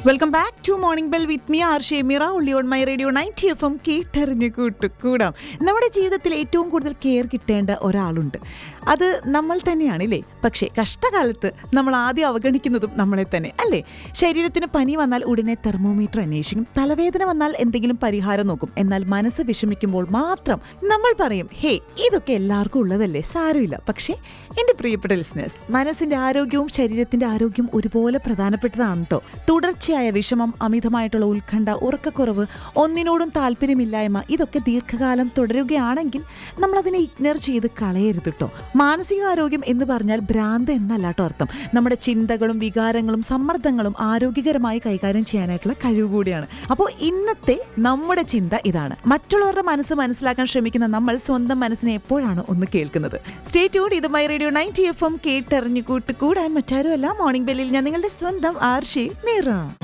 welcome back to morning bell with me R Shemira ഉള്ളി on my radio ninety F M കേട്ടറിഞ്ഞ് കൂട്ടുകൂടാം നമ്മുടെ ജീവിതത്തിൽ ഏറ്റവും കൂടുതൽ കെയർ കിട്ടേണ്ട ഒരാളുണ്ട് അത് നമ്മൾ തന്നെയാണ് ഇല്ലേ പക്ഷേ കഷ്ടകാലത്ത് നമ്മൾ ആദ്യം അവഗണിക്കുന്നതും നമ്മളെ തന്നെ അല്ലേ ശരീരത്തിന് പനി വന്നാൽ ഉടനെ തെർമോമീറ്റർ അന്വേഷിക്കും തലവേദന വന്നാൽ എന്തെങ്കിലും പരിഹാരം നോക്കും എന്നാൽ മനസ്സ് വിഷമിക്കുമ്പോൾ മാത്രം നമ്മൾ പറയും ഹേ ഇതൊക്കെ എല്ലാവർക്കും ഉള്ളതല്ലേ സാരമില്ല പക്ഷേ എൻ്റെ പ്രിയപ്പെട്ട ലിസ്നസ് മനസ്സിന്റെ ആരോഗ്യവും ശരീരത്തിന്റെ ആരോഗ്യവും ഒരുപോലെ പ്രധാനപ്പെട്ടതാണ് കേട്ടോ തുടർച്ചയായ വിഷമം അമിതമായിട്ടുള്ള ഉത്കണ്ഠ ഉറക്കക്കുറവ് ഒന്നിനോടും താല്പര്യമില്ലായ്മ ഇതൊക്കെ ദീർഘകാലം തുടരുകയാണെങ്കിൽ നമ്മൾ അതിനെ ഇഗ്നോർ ചെയ്ത് കളയരുത് കേട്ടോ മാനസികാരോഗ്യം എന്ന് പറഞ്ഞാൽ ഭ്രാന്ത് എന്നല്ല കേട്ടോ അർത്ഥം നമ്മുടെ ചിന്തകളും വികാരങ്ങളും സമ്മർദ്ദങ്ങളും ആരോഗ്യകരമായി കൈകാര്യം ചെയ്യാനായിട്ടുള്ള കഴിവ് കൂടിയാണ് അപ്പോൾ ഇന്നത്തെ നമ്മുടെ ചിന്ത ഇതാണ് മറ്റുള്ളവരുടെ മനസ്സ് മനസ്സിലാക്കാൻ ശ്രമിക്കുന്ന നമ്മൾ സ്വന്തം മനസ്സിനെ എപ്പോഴാണ് ഒന്ന് കേൾക്കുന്നത് സ്റ്റേ ട്യൂഡ് ഇത് my radio ninety F M കേട്ടറിഞ്ഞു കൂട്ട് കൂടാൻ മറ്റാരുമല്ല മോർണിംഗ് ബെല്ലിൽ ഞാൻ നിങ്ങളുടെ സ്വന്തം ആർഷി മീറ